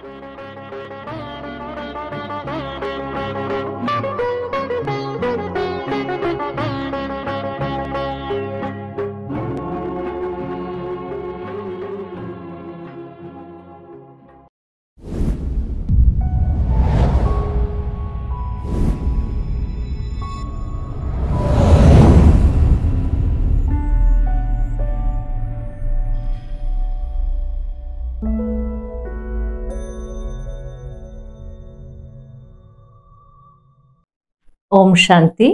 ஓம் சாந்தி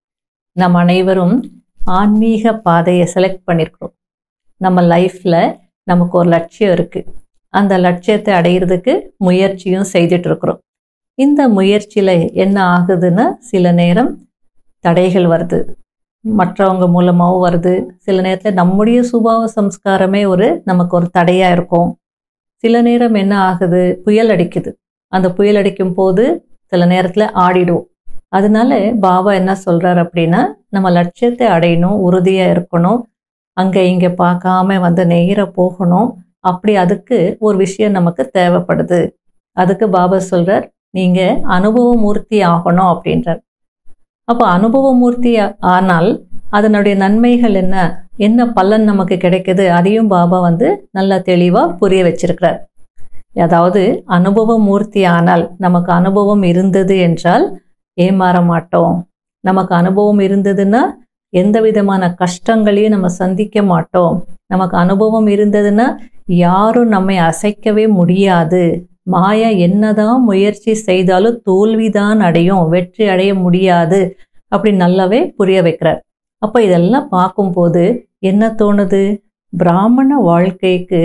நம் அனைவரும் ஆன்மீக பாதையை செலக்ட் பண்ணியிருக்கிறோம் நம்ம லைஃப்பில் நமக்கு ஒரு லட்சியம் இருக்குது அந்த லட்சியத்தை அடையிறதுக்கு முயற்சியும் செய்துட்டு இருக்கிறோம் இந்த முயற்சியில் என்ன ஆகுதுன்னா சில நேரம் தடைகள் வருது மற்றவங்க மூலமாகவும் வருது சில நேரத்தில் நம்முடைய சுபாவ சம்ஸ்காரமே ஒரு நமக்கு ஒரு தடையாக இருக்கும் சில நேரம் என்ன ஆகுது புயல் அடிக்குது அந்த புயல் அடிக்கும் போது சில நேரத்தில் ஆடிடுவோம் அதனால பாபா என்ன சொல்றாரு அப்படின்னா நம்ம லட்சியத்தை அடையணும் உறுதியாக இருக்கணும் அங்கே இங்கே பார்க்காம வந்து நேர போகணும் அப்படி அதுக்கு ஒரு விஷயம் நமக்கு தேவைப்படுது அதுக்கு பாபா சொல்றார் நீங்க அனுபவ மூர்த்தி ஆகணும் அப்படின்றார் அப்போ அனுபவ மூர்த்தி ஆனால் அதனுடைய நன்மைகள் என்ன என்ன பலன் நமக்கு கிடைக்குது அதையும் பாபா வந்து நல்லா தெளிவாக புரிய வச்சிருக்கிறார் அதாவது அனுபவ மூர்த்தி ஆனால் நமக்கு அனுபவம் இருந்தது என்றால் ஏமாற மாட்டோம் நமக்கு அனுபவம் இருந்ததுன்னா எந்த விதமான கஷ்டங்களையும் நம்ம சந்திக்க மாட்டோம் நமக்கு அனுபவம் இருந்ததுன்னா யாரும் நம்மை அசைக்கவே முடியாது மாயா என்னதான் முயற்சி செய்தாலும் தோல்விதான் அடையும் வெற்றி அடைய முடியாது அப்படி நல்லாவே புரிய வைக்கிறார் அப்போ இதெல்லாம் பார்க்கும்போது என்ன தோணுது பிராமண வாழ்க்கைக்கு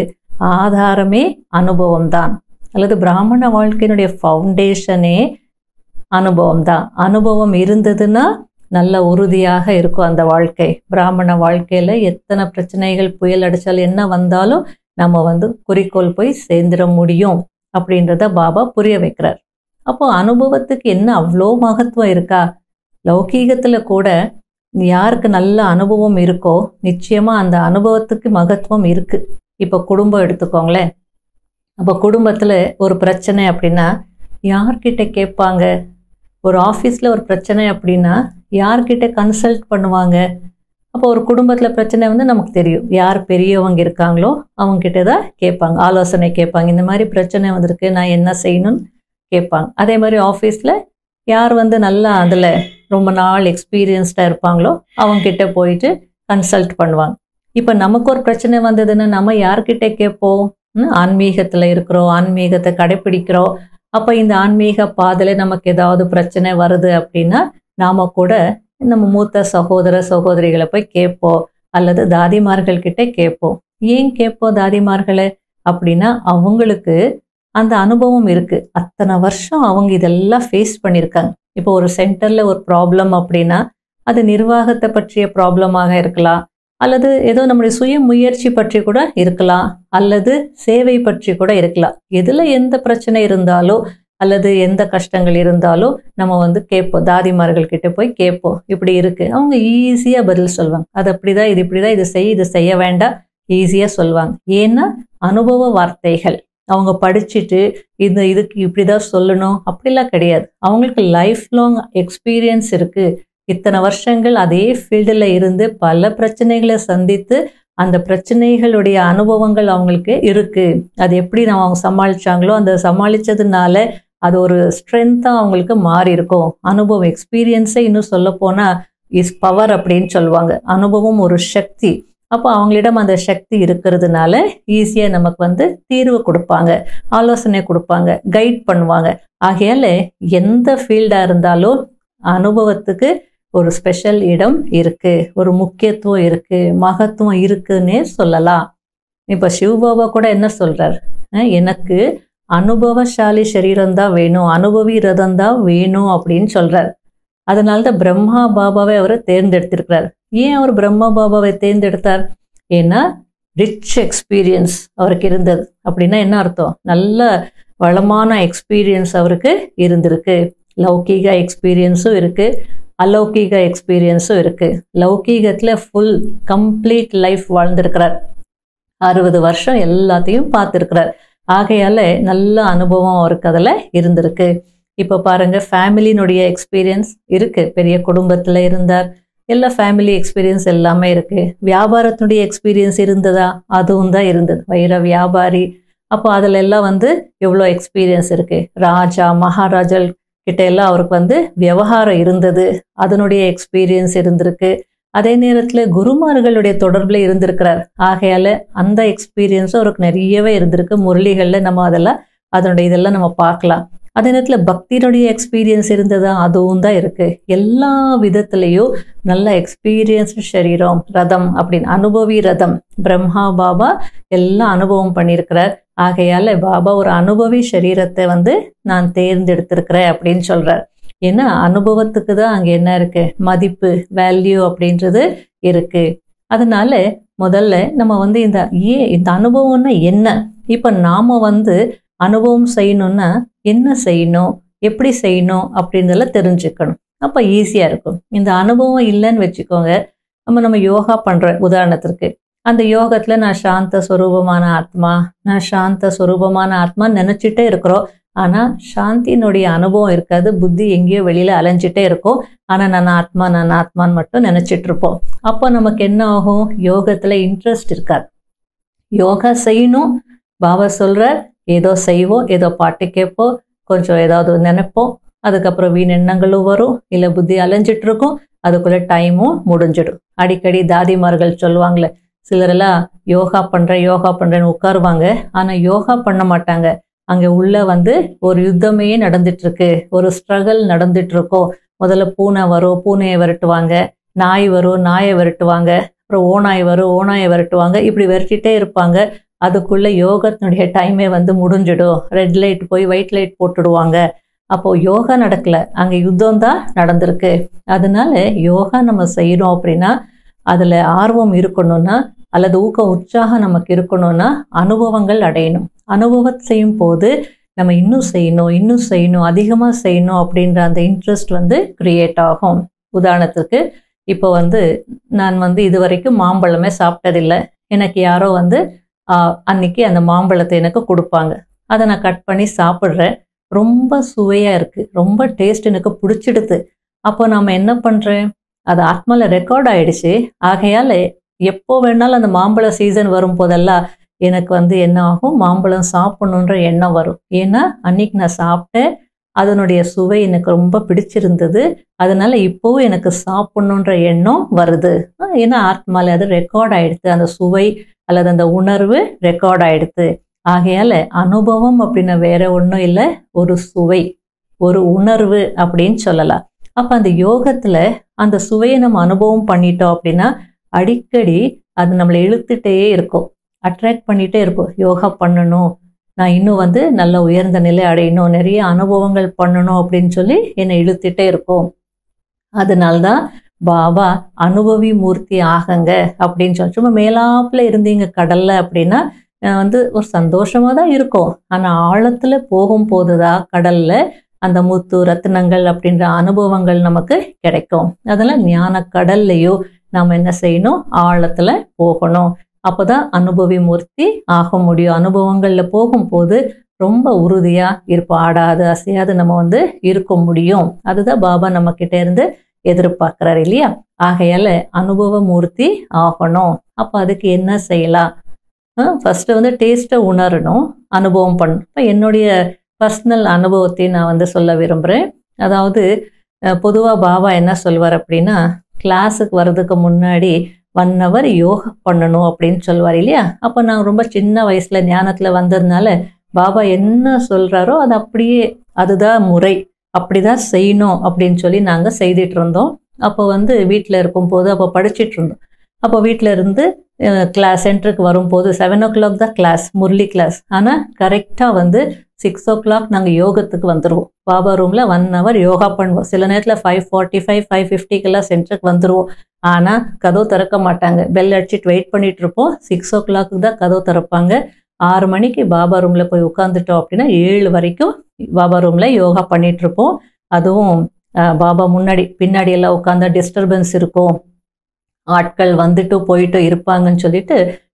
ஆதாரமே அனுபவம் தான் அல்லது பிராமண வாழ்க்கையினுடைய ஃபவுண்டேஷனே அனுபவம் தான் அனுபவம் இருந்ததுன்னா நல்ல உறுதியாக இருக்கும் அந்த வாழ்க்கை பிராமண வாழ்க்கையில் எத்தனை பிரச்சனைகள் புயல் அடித்தால் என்ன வந்தாலும் நம்ம வந்து குறிக்கோள் போய் சேர்ந்துட முடியும் அப்படின்றத பாபா புரிய வைக்கிறார் அப்போ அனுபவத்துக்கு என்ன அவ்வளோ மகத்துவம் இருக்கா லௌகீகத்தில் கூட யாருக்கு நல்ல அனுபவம் இருக்கோ நிச்சயமாக அந்த அனுபவத்துக்கு மகத்துவம் இருக்குது இப்போ குடும்பம் எடுத்துக்கோங்களேன் அப்போ குடும்பத்தில் ஒரு பிரச்சனை அப்படின்னா யார்கிட்ட கேட்பாங்க ஒரு ஆஃபீஸில் ஒரு பிரச்சனை அப்படின்னா யார்கிட்ட கன்சல்ட் பண்ணுவாங்க அப்போ ஒரு குடும்பத்தில் பிரச்சனை வந்து நமக்கு தெரியும் யார் பெரியவங்க இருக்காங்களோ அவங்ககிட்ட தான் கேட்பாங்க ஆலோசனை கேட்பாங்க இந்த மாதிரி பிரச்சனை வந்திருக்கு நான் என்ன செய்யணும்னு கேட்பாங்க அதே மாதிரி ஆஃபீஸில் யார் வந்து நல்லா அதில் ரொம்ப நாள் எக்ஸ்பீரியன்ஸ்டாக இருப்பாங்களோ அவங்கக்கிட்ட போயிட்டு கன்சல்ட் பண்ணுவாங்க இப்போ நமக்கு ஒரு பிரச்சனை வந்ததுன்னா நம்ம யார்கிட்ட கேட்போம் ஆன்மீகத்தில் இருக்கிறோம் ஆன்மீகத்தை கடைப்பிடிக்கிறோம் அப்போ இந்த ஆன்மீக பாதையில் நமக்கு ஏதாவது பிரச்சனை வருது அப்படின்னா நாம் கூட நம்ம மூத்த சகோதர சகோதரிகளை போய் கேட்போம் அல்லது தாதிமார்கள் கிட்ட கேட்போம் ஏன் கேட்போம் தாதிமார்களை அப்படின்னா அவங்களுக்கு அந்த அனுபவம் இருக்கு அத்தனை வருஷம் அவங்க இதெல்லாம் ஃபேஸ் பண்ணியிருக்காங்க இப்போ ஒரு சென்டர்ல ஒரு ப்ராப்ளம் அப்படின்னா அது நிர்வாகத்தை பற்றிய ப்ராப்ளமாக இருக்கலாம் அல்லது ஏதோ நம்முடைய சுய முயற்சி பற்றி கூட இருக்கலாம் அல்லது சேவை பற்றி கூட இருக்கலாம் எதுல எந்த பிரச்சனை இருந்தாலோ அல்லது எந்த கஷ்டங்கள் இருந்தாலும் நம்ம வந்து கேட்போம் தாதிமார்கள் கிட்ட போய் கேட்போம் இப்படி இருக்கு அவங்க ஈஸியாக பதில் சொல்லுவாங்க அது அப்படிதான் இது இப்படிதான் இது செய் இது செய்ய வேண்டாம் ஈஸியாக சொல்லுவாங்க ஏன்னா அனுபவ வார்த்தைகள் அவங்க படிச்சுட்டு இந்த இதுக்கு இப்படிதான் சொல்லணும் அப்படிலாம் கிடையாது அவங்களுக்கு லைஃப் லாங் எக்ஸ்பீரியன்ஸ் இருக்கு இத்தனை வருஷங்கள் அதே ஃபீல்டில் இருந்து பல பிரச்சனைகளை சந்தித்து அந்த பிரச்சனைகளுடைய அனுபவங்கள் அவங்களுக்கு இருக்கு அது எப்படி நம்ம அவங்க சமாளிச்சாங்களோ அந்த சமாளிச்சதுனால அது ஒரு ஸ்ட்ரென்த்தாக அவங்களுக்கு மாறி இருக்கும் அனுபவம் எக்ஸ்பீரியன்ஸே இன்னும் சொல்ல போனால் இஸ் பவர் அப்படின்னு சொல்லுவாங்க அனுபவம் ஒரு சக்தி அப்போ அவங்களிடம் அந்த சக்தி இருக்கிறதுனால ஈஸியாக நமக்கு வந்து தீர்வு கொடுப்பாங்க ஆலோசனை கொடுப்பாங்க கைட் பண்ணுவாங்க ஆகையால எந்த ஃபீல்டாக இருந்தாலும் அனுபவத்துக்கு ஒரு ஸ்பெஷல் இடம் இருக்கு ஒரு முக்கியத்துவம் இருக்கு மகத்துவம் இருக்குன்னே சொல்லலாம் இப்போ சிவபாபா கூட என்ன சொல்றார் எனக்கு அனுபவசாலி சரீரம் தான் வேணும் அனுபவி ரதம் தான் வேணும் அப்படின்னு சொல்றார் அதனால தான் பிரம்மா பாபாவை அவர் தேர்ந்தெடுத்திருக்கிறார் ஏன் அவர் பிரம்மா பாபாவை தேர்ந்தெடுத்தார் ஏன்னா ரிச் எக்ஸ்பீரியன்ஸ் அவருக்கு இருந்தது அப்படின்னா என்ன அர்த்தம் நல்ல வளமான எக்ஸ்பீரியன்ஸ் அவருக்கு இருந்திருக்கு லௌகீக எக்ஸ்பீரியன்ஸும் இருக்கு அலௌகீக எக்ஸ்பீரியன்ஸும் இருக்கு லௌகீகத்தில் ஃபுல் கம்ப்ளீட் லைஃப் வாழ்ந்திருக்கிறார் அறுபது வருஷம் எல்லாத்தையும் பார்த்துருக்கிறார் ஆகையால நல்ல அனுபவம் அவருக்கு அதில் இருந்திருக்கு இப்போ பாருங்க ஃபேமிலினுடைய எக்ஸ்பீரியன்ஸ் இருக்கு பெரிய குடும்பத்தில் இருந்தார் எல்லா ஃபேமிலி எக்ஸ்பீரியன்ஸ் எல்லாமே இருக்கு வியாபாரத்தினுடைய எக்ஸ்பீரியன்ஸ் இருந்ததா அதுவும் தான் இருந்தது வைர வியாபாரி அப்போ அதில் எல்லாம் வந்து எவ்வளோ எக்ஸ்பீரியன்ஸ் இருக்கு ராஜா மகாராஜல் கிட்ட எல்லாம் அவருக்கு வந்து விவகாரம் இருந்தது அதனுடைய எக்ஸ்பீரியன்ஸ் இருந்திருக்கு அதே நேரத்தில் குருமார்களுடைய தொடர்பில் இருந்திருக்கிறார் ஆகையால அந்த எக்ஸ்பீரியன்ஸும் அவருக்கு நிறையவே இருந்திருக்கு முரளிகளில் நம்ம அதெல்லாம் அதனுடைய இதெல்லாம் நம்ம பார்க்கலாம் அதே நேரத்தில் பக்தியினுடைய எக்ஸ்பீரியன்ஸ் இருந்ததா அதுவும் தான் இருக்கு எல்லா விதத்துலேயும் நல்ல எக்ஸ்பீரியன்ஸ்டு சரீரம் ரதம் அப்படின்னு அனுபவி ரதம் பிரம்மா பாபா எல்லாம் அனுபவம் பண்ணியிருக்கிறார் ஆகையால பாபா ஒரு அனுபவி சரீரத்தை வந்து நான் தேர்ந்தெடுத்திருக்கிறேன் அப்படின்னு சொல்றார் ஏன்னா அனுபவத்துக்கு தான் அங்கே என்ன இருக்கு மதிப்பு வேல்யூ அப்படின்றது இருக்கு அதனால முதல்ல நம்ம வந்து இந்த ஏன் இந்த அனுபவம்னா என்ன இப்போ நாம வந்து அனுபவம் செய்யணும்னா என்ன செய்யணும் எப்படி செய்யணும் அப்படின்றதெல்லாம் தெரிஞ்சுக்கணும் அப்போ ஈஸியாக இருக்கும் இந்த அனுபவம் இல்லைன்னு வச்சுக்கோங்க நம்ம நம்ம யோகா பண்ணுற உதாரணத்திற்கு அந்த யோகத்தில் நான் சாந்த ஸ்வரூபமான ஆத்மா நான் சாந்த ஸ்வரூபமான ஆத்மா நினச்சிட்டே இருக்கிறோம் ஆனால் சாந்தியினுடைய அனுபவம் இருக்காது புத்தி எங்கேயோ வெளியில் அலைஞ்சிட்டே இருக்கும் ஆனால் நான் ஆத்மா நான் ஆத்மான்னு மட்டும் நினச்சிட்டு இருப்போம் அப்போ நமக்கு என்ன ஆகும் யோகத்தில் இன்ட்ரெஸ்ட் இருக்காது யோகா செய்யணும் பாபா சொல்கிறார் ஏதோ செய்வோம் ஏதோ பாட்டு கேட்போம் கொஞ்சம் ஏதாவது நினைப்போம் அதுக்கப்புறம் வீண் எண்ணங்களும் வரும் இல்லை புத்தி அலைஞ்சிட்டு இருக்கும் அதுக்குள்ளே டைமும் முடிஞ்சிடும் அடிக்கடி தாதிமார்கள் சொல்லுவாங்களே சிலரெல்லாம் யோகா பண்ணுறேன் யோகா பண்ணுறேன்னு உட்காருவாங்க ஆனால் யோகா பண்ண மாட்டாங்க அங்கே உள்ள வந்து ஒரு யுத்தமே நடந்துட்டு இருக்கு ஒரு ஸ்ட்ரகிள் நடந்துட்டு இருக்கோம் முதல்ல பூனை வரும் பூனையை விரட்டுவாங்க நாய் வரும் நாயை விரட்டுவாங்க அப்புறம் ஓநாய் வரும் ஓநாயை விரட்டுவாங்க இப்படி விரட்டிட்டே இருப்பாங்க அதுக்குள்ள யோகத்தினுடைய டைமே வந்து முடிஞ்சிடும் ரெட் லைட் போய் ஒயிட் லைட் போட்டுடுவாங்க அப்போ யோகா நடக்கல அங்கே யுத்தம் தான் நடந்திருக்கு அதனால யோகா நம்ம செய்கிறோம் அப்படின்னா அதில் ஆர்வம் இருக்கணும்னா அல்லது ஊக்க உற்சாகம் நமக்கு இருக்கணும்னா அனுபவங்கள் அடையணும் அனுபவம் செய்யும் போது நம்ம இன்னும் செய்யணும் இன்னும் செய்யணும் அதிகமாக செய்யணும் அப்படின்ற அந்த இன்ட்ரெஸ்ட் வந்து கிரியேட் ஆகும் உதாரணத்துக்கு இப்போ வந்து நான் வந்து இது வரைக்கும் மாம்பழமே சாப்பிட்டதில்லை எனக்கு யாரோ வந்து அன்னைக்கு அந்த மாம்பழத்தை எனக்கு கொடுப்பாங்க அதை நான் கட் பண்ணி சாப்பிட்றேன் ரொம்ப சுவையாக இருக்குது ரொம்ப டேஸ்ட் எனக்கு பிடிச்சிடுது அப்போ நாம் என்ன பண்ணுறேன் அது ஆத்மாவில் ரெக்கார்ட் ஆயிடுச்சு ஆகையால் எப்போ வேணாலும் அந்த மாம்பழ சீசன் வரும் போதெல்லாம் எனக்கு வந்து என்ன ஆகும் மாம்பழம் சாப்பிடணுன்ற எண்ணம் வரும் ஏன்னா அன்னைக்கு நான் சாப்பிட்டேன் அதனுடைய சுவை எனக்கு ரொம்ப பிடிச்சிருந்தது அதனால இப்போவும் எனக்கு சாப்பிடணுன்ற எண்ணம் வருது ஏன்னா ஆத்மாவில் அது ரெக்கார்ட் ஆயிடுது அந்த சுவை அல்லது அந்த உணர்வு ரெக்கார்ட் ஆயிடுது ஆகையால அனுபவம் அப்படின்னா வேற ஒன்றும் இல்லை ஒரு சுவை ஒரு உணர்வு அப்படின்னு சொல்லலாம் அப்போ அந்த யோகத்தில் அந்த சுவையை நம்ம அனுபவம் பண்ணிட்டோம் அப்படின்னா அடிக்கடி அது நம்மளை இழுத்துட்டே இருக்கும் அட்ராக்ட் பண்ணிகிட்டே இருக்கும் யோகா பண்ணணும் நான் இன்னும் வந்து நல்ல உயர்ந்த நிலை அடையணும் நிறைய அனுபவங்கள் பண்ணணும் அப்படின்னு சொல்லி என்னை இழுத்துட்டே இருக்கும் அதனால்தான் பாபா அனுபவி மூர்த்தி ஆகங்க அப்படின்னு சொல்லி சும்மா மேலாப்புல இருந்தீங்க கடல்ல அப்படின்னா வந்து ஒரு சந்தோஷமா தான் இருக்கும் ஆனா ஆழத்துல போகும்போது தான் கடல்ல அந்த முத்து ரத்தினங்கள் அப்படின்ற அனுபவங்கள் நமக்கு கிடைக்கும் அதெல்லாம் ஞான கடல்லையோ நாம் என்ன செய்யணும் ஆழத்துல போகணும் அப்போதான் அனுபவி மூர்த்தி ஆக முடியும் அனுபவங்கள்ல போகும்போது ரொம்ப உறுதியா இருப்போம் ஆடாது அசையாது நம்ம வந்து இருக்க முடியும் அதுதான் பாபா நம்ம கிட்ட இருந்து எதிர்பார்க்கிறார் இல்லையா ஆகையால அனுபவ மூர்த்தி ஆகணும் அப்போ அதுக்கு என்ன செய்யலாம் ஃபர்ஸ்ட் வந்து டேஸ்ட்டை உணரணும் அனுபவம் பண்ணணும் இப்போ என்னுடைய பர்சனல் அனுபவத்தை நான் வந்து சொல்ல விரும்புகிறேன் அதாவது பொதுவாக பாபா என்ன சொல்வார் அப்படின்னா கிளாஸுக்கு வர்றதுக்கு முன்னாடி ஒன் ஹவர் யோகா பண்ணணும் அப்படின்னு சொல்லுவார் இல்லையா அப்போ நான் ரொம்ப சின்ன வயசில் ஞானத்தில் வந்ததுனால பாபா என்ன சொல்கிறாரோ அது அப்படியே அதுதான் முறை அப்படிதான் செய்யணும் அப்படின்னு சொல்லி நாங்கள் செய்துட்டு இருந்தோம் அப்போ வந்து வீட்டில் இருக்கும்போது அப்போ படிச்சுட்டு இருந்தோம் அப்போ வீட்டில் இருந்து கிளாஸ் சென்டருக்கு வரும்போது செவன் ஓ கிளாக் தான் கிளாஸ் முரளி கிளாஸ் ஆனால் கரெக்டாக வந்து சிக்ஸ் ஓ கிளாக் நாங்கள் யோகத்துக்கு வந்துடுவோம் பாபா ரூமில் ஒன் ஹவர் யோகா பண்ணுவோம் சில நேரத்தில் ஃபைவ் ஃபார்ட்டி ஃபைவ் ஃபைவ் ஃபிஃப்டிக்கெல்லாம் சென்டருக்கு வந்துடுவோம் ஆனால் கதவு திறக்க மாட்டாங்க பெல் அடிச்சுட்டு வெயிட் பண்ணிட்டு இருப்போம் சிக்ஸ் ஓ கிளாக்கு தான் கதவு திறப்பாங்க ஆறு மணிக்கு பாபா ரூமில் போய் உட்காந்துட்டோம் அப்படின்னா ஏழு வரைக்கும் பாபா ரூமில் யோகா பண்ணிட்டு இருப்போம் அதுவும் பாபா முன்னாடி பின்னாடி எல்லாம் உட்காந்தா டிஸ்டர்பன்ஸ் இருக்கும் ஆட்கள் வந்துட்டு போயிட்டு இருப்பாங்கன்னு சொல்லிட்டு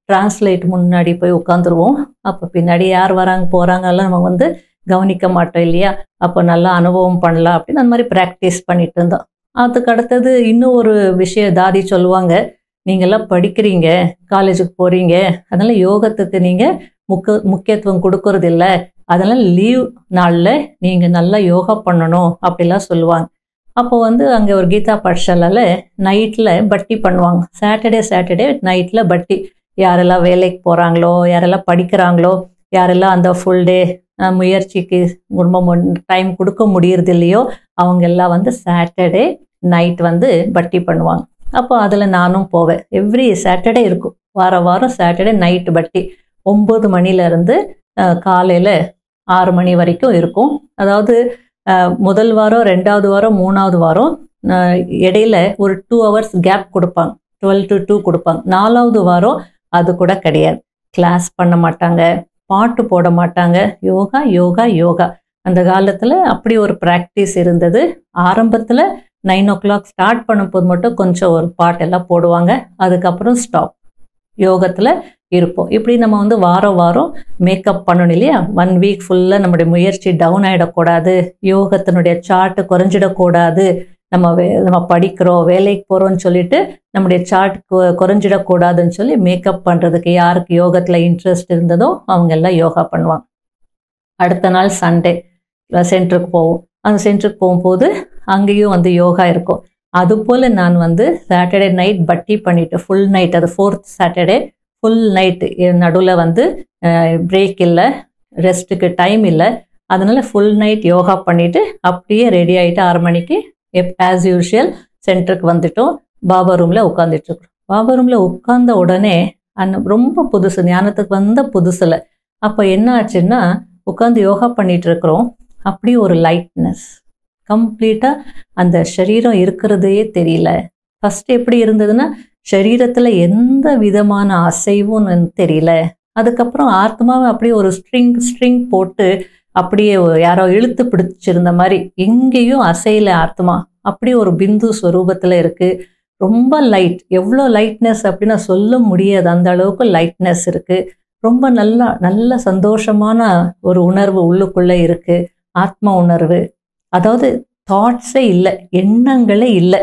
டிரான்ஸ்லேட் முன்னாடி போய் உட்காந்துருவோம் அப்போ பின்னாடி யார் வராங்க போகிறாங்கலாம் நம்ம வந்து கவனிக்க மாட்டோம் இல்லையா அப்போ நல்லா அனுபவம் பண்ணலாம் அப்படின்னு அந்த மாதிரி ப்ராக்டிஸ் பண்ணிட்டு இருந்தோம் அதுக்கு அடுத்தது இன்னும் ஒரு விஷயம் தாதி சொல்லுவாங்க நீங்கள்லாம் படிக்கிறீங்க காலேஜுக்கு போகிறீங்க அதனால யோகத்துக்கு நீங்கள் முக்க முக்கியத்துவம் கொடுக்கறது இல்லை அதனால் லீவ் நாளில் நீங்கள் நல்லா யோகா பண்ணணும் அப்படிலாம் சொல்லுவாங்க அப்போ வந்து அங்கே ஒரு கீதா பாடசாலையில் நைட்டில் பட்டி பண்ணுவாங்க சாட்டர்டே சாட்டர்டே நைட்டில் பட்டி யாரெல்லாம் வேலைக்கு போகிறாங்களோ யாரெல்லாம் படிக்கிறாங்களோ யாரெல்லாம் அந்த ஃபுல் டே முயற்சிக்கு ரொம்ப டைம் கொடுக்க முடியறது இல்லையோ அவங்க எல்லாம் வந்து சாட்டர்டே நைட் வந்து பட்டி பண்ணுவாங்க அப்போ அதில் நானும் போவேன் எவ்ரி சாட்டர்டே இருக்கும் வார வாரம் சாட்டர்டே நைட்டு பட்டி ஒம்பது மணிலேருந்து காலையில் ஆறு மணி வரைக்கும் இருக்கும் அதாவது அஹ், முதல் வாரம் ரெண்டாவது வாரம் மூணாவது வாரம் அஹ், இடையில ஒரு டூ ஹவர்ஸ் கேப் கொடுப்பாங்க டுவெல் டு டூ கொடுப்பாங்க நாலாவது வாரம் அது கூட கிடையாது கிளாஸ் பண்ண மாட்டாங்க பாட்டு போட மாட்டாங்க யோகா யோகா யோகா அந்த காலத்தில் அப்படி ஒரு ப்ராக்டிஸ் இருந்தது ஆரம்பத்தில் நைன் ஓ கிளாக் ஸ்டார்ட் பண்ணும்போது மட்டும் கொஞ்சம் ஒரு பாட்டெல்லாம் போடுவாங்க அதுக்கப்புறம் ஸ்டாப் யோகத்தில் இருப்போம் இப்படி நம்ம வந்து வாரம் வாரம் மேக்கப் பண்ணணும் இல்லையா ஒன் வீக் ஃபுல்லாக நம்முடைய முயற்சி டவுன் ஆகிடக்கூடாது யோகத்தினுடைய சார்ட்டு குறைஞ்சிடக்கூடாது நம்ம வே நம்ம படிக்கிறோம் வேலைக்கு போகிறோம்னு சொல்லிட்டு நம்முடைய சார்ட் குறைஞ்சிடக்கூடாதுன்னு சொல்லி மேக்கப் பண்ணுறதுக்கு யாருக்கு யோகத்தில் இன்ட்ரெஸ்ட் இருந்ததோ அவங்க எல்லாம் யோகா பண்ணுவாங்க அடுத்த நாள் சண்டே சென்டருக்கு போவோம் அந்த சென்டருக்கு போகும்போது அங்கேயும் வந்து யோகா இருக்கும் அதுபோல் நான் வந்து சாட்டர்டே நைட் பட்டி பண்ணிட்டு ஃபுல் நைட் அது ஃபோர்த் சாட்டர்டே ஃபுல் நைட்டு நடுவில் வந்து பிரேக் இல்லை ரெஸ்ட்டுக்கு டைம் இல்லை அதனால ஃபுல் நைட் யோகா பண்ணிட்டு அப்படியே ரெடி ஆகிட்டு ஆறு மணிக்கு எப் ஆஸ் யூஷுவல் சென்டருக்கு வந்துட்டோம் பாபா ரூமில் உட்காந்துட்டு இருக்கோம் பாபா ரூமில் உட்கார்ந்த உடனே அந்த ரொம்ப புதுசு ஞானத்துக்கு வந்த புதுசில் அப்போ என்ன ஆச்சுன்னா உட்காந்து யோகா பண்ணிட்டு இருக்கிறோம் அப்படியே ஒரு லைட்னஸ் கம்ப்ளீட்டாக அந்த சரீரம் இருக்கிறதே தெரியல ஃபர்ஸ்ட் எப்படி இருந்ததுன்னா சரீரத்தில் எந்த விதமான அசைவும் எனக்கு தெரியல அதுக்கப்புறம் ஆத்மாவை அப்படியே ஒரு ஸ்ட்ரிங் ஸ்ட்ரிங் போட்டு அப்படியே ஒரு- யாரோ இழுத்து பிடிச்சிருந்த மாதிரி எங்கேயும் அசையல ஆத்மா அப்படியே ஒரு பிந்து ஸ்வரூபத்தில் இருக்கு ரொம்ப லைட் எவ்வளோ லைட்னஸ் அப்படின்னு சொல்ல முடியாது அந்த அளவுக்கு லைட்னஸ் இருக்கு ரொம்ப நல்லா நல்ல சந்தோஷமான ஒரு உணர்வு உள்ளுக்குள்ளே இருக்கு ஆத்ம உணர்வு அதாவது தாட்ஸே இல்லை எண்ணங்களே இல்லை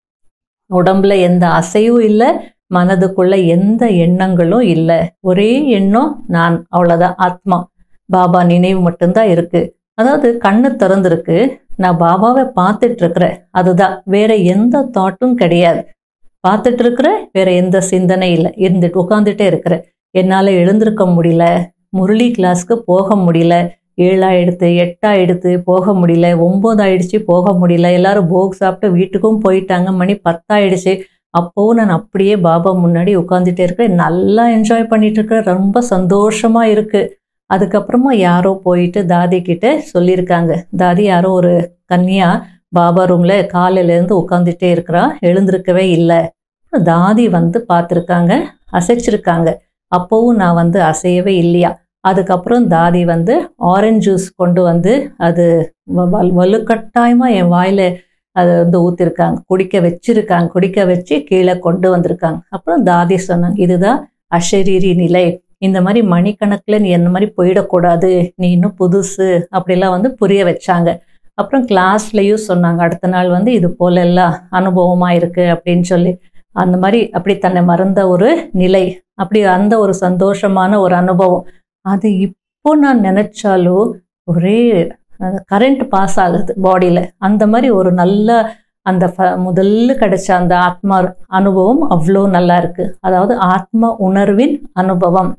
உடம்புல எந்த அசைவும் இல்லை மனதுக்குள்ள எந்த எண்ணங்களும் இல்லை ஒரே எண்ணம் நான் அவ்வளோதான் ஆத்மா பாபா நினைவு மட்டும்தான் இருக்கு அதாவது கண்ணு திறந்திருக்கு நான் பாபாவை பார்த்துட்டு இருக்கிறேன் அதுதான் வேற எந்த தாட்டும் கிடையாது பார்த்துட்டு இருக்கிறேன் வேற எந்த சிந்தனை இல்லை இருந்துட்டு உட்காந்துட்டே இருக்கிறேன் என்னால் எழுந்திருக்க முடியல முரளி கிளாஸ்க்கு போக முடியல ஏழாயிடுத்து எட்டாயிடுத்து போக முடியல ஒம்பதாயிடுச்சு போக முடியல எல்லாரும் போக் சாப்பிட்டு வீட்டுக்கும் போயிட்டாங்க மணி பத்தாயிடுச்சு அப்போவும் நான் அப்படியே பாபா முன்னாடி உட்காந்துட்டே இருக்கிறேன் நல்லா என்ஜாய் பண்ணிட்டு இருக்கிறேன் ரொம்ப சந்தோஷமா இருக்கு அதுக்கப்புறமா யாரோ போயிட்டு தாதி கிட்ட சொல்லியிருக்காங்க தாதி யாரோ ஒரு கன்னியா பாபா ரூம்ல காலையில இருந்து உட்காந்துட்டே இருக்கிறா எழுந்திருக்கவே இல்லை தாதி வந்து பார்த்துருக்காங்க அசைச்சிருக்காங்க அப்போவும் நான் வந்து அசையவே இல்லையா அதுக்கப்புறம் தாதி வந்து ஆரஞ்சு ஜூஸ் கொண்டு வந்து அது வ- வ- வலுக்கட்டாயமாக என் வாயில் அதை வந்து ஊற்றிருக்காங்க குடிக்க வச்சிருக்காங்க குடிக்க வச்சு கீழே கொண்டு வந்திருக்காங்க அப்புறம் தாதி சொன்னாங்க இதுதான் அஷரீரி நிலை இந்த மாதிரி மணிக்கணக்கில் நீ என்ன மாதிரி போயிடக்கூடாது நீ இன்னும் புதுசு அப்படிலாம் வந்து புரிய வச்சாங்க அப்புறம் கிளாஸ்லேயும் சொன்னாங்க அடுத்த நாள் வந்து இது போல எல்லாம் அனுபவமாக இருக்கு அப்படின்னு சொல்லி அந்த மாதிரி அப்படி தன்னை மறந்த ஒரு நிலை அப்படி அந்த ஒரு சந்தோஷமான ஒரு அனுபவம் அது இப்போ நான் நினைச்சாலும் ஒரே கரண்ட் பாஸ் ஆகுது பாடியில் அந்த மாதிரி ஒரு நல்ல அந்த ஃப- முதல்ல கிடைச்ச அந்த ஆத்மா அனுபவம் அவ்வளோ நல்லா இருக்கு அதாவது ஆத்ம உணர்வின் அனுபவம்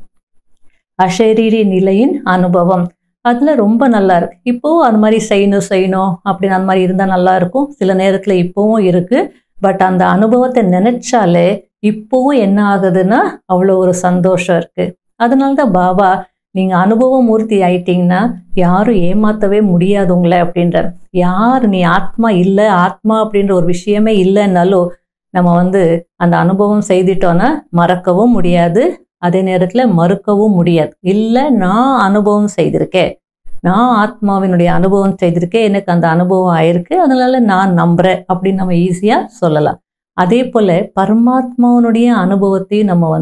அஷரீரி நிலையின் அனுபவம் அதில் ரொம்ப நல்லா இருக்கு இப்போவும் அது மாதிரி செய்யணும் செய்யணும் அப்படின்னு அந்த மாதிரி இருந்தால் நல்லா இருக்கும் சில நேரத்தில் இப்போவும் இருக்கு பட் அந்த அனுபவத்தை நினைச்சாலே இப்போவும் என்ன ஆகுதுன்னா அவ்வளோ ஒரு சந்தோஷம் இருக்கு அதனால தான் பாபா நீங்க அனுபவ மூர்த்தி ஆயிட்டீங்கன்னா யாரும் ஏமாத்தவே முடியாது உங்களை அப்படின்றார் யார் நீ ஆத்மா இல்லை ஆத்மா அப்படின்ற ஒரு விஷயமே இல்லைன்னாலும் நம்ம வந்து அந்த அனுபவம் செய்துட்டோன்னா மறக்கவும் முடியாது அதே நேரத்தில் மறுக்கவும் முடியாது இல்லை நான் அனுபவம் செய்திருக்கேன் நான் ஆத்மாவினுடைய அனுபவம் செய்திருக்கேன் எனக்கு அந்த அனுபவம் ஆயிருக்கு அதனால நான் நம்புறேன் அப்படின்னு நம்ம ஈஸியாக சொல்லலாம் அதே போல பரமாத்மாவனுடைய அனுபவத்தையும் நம்ம வந்து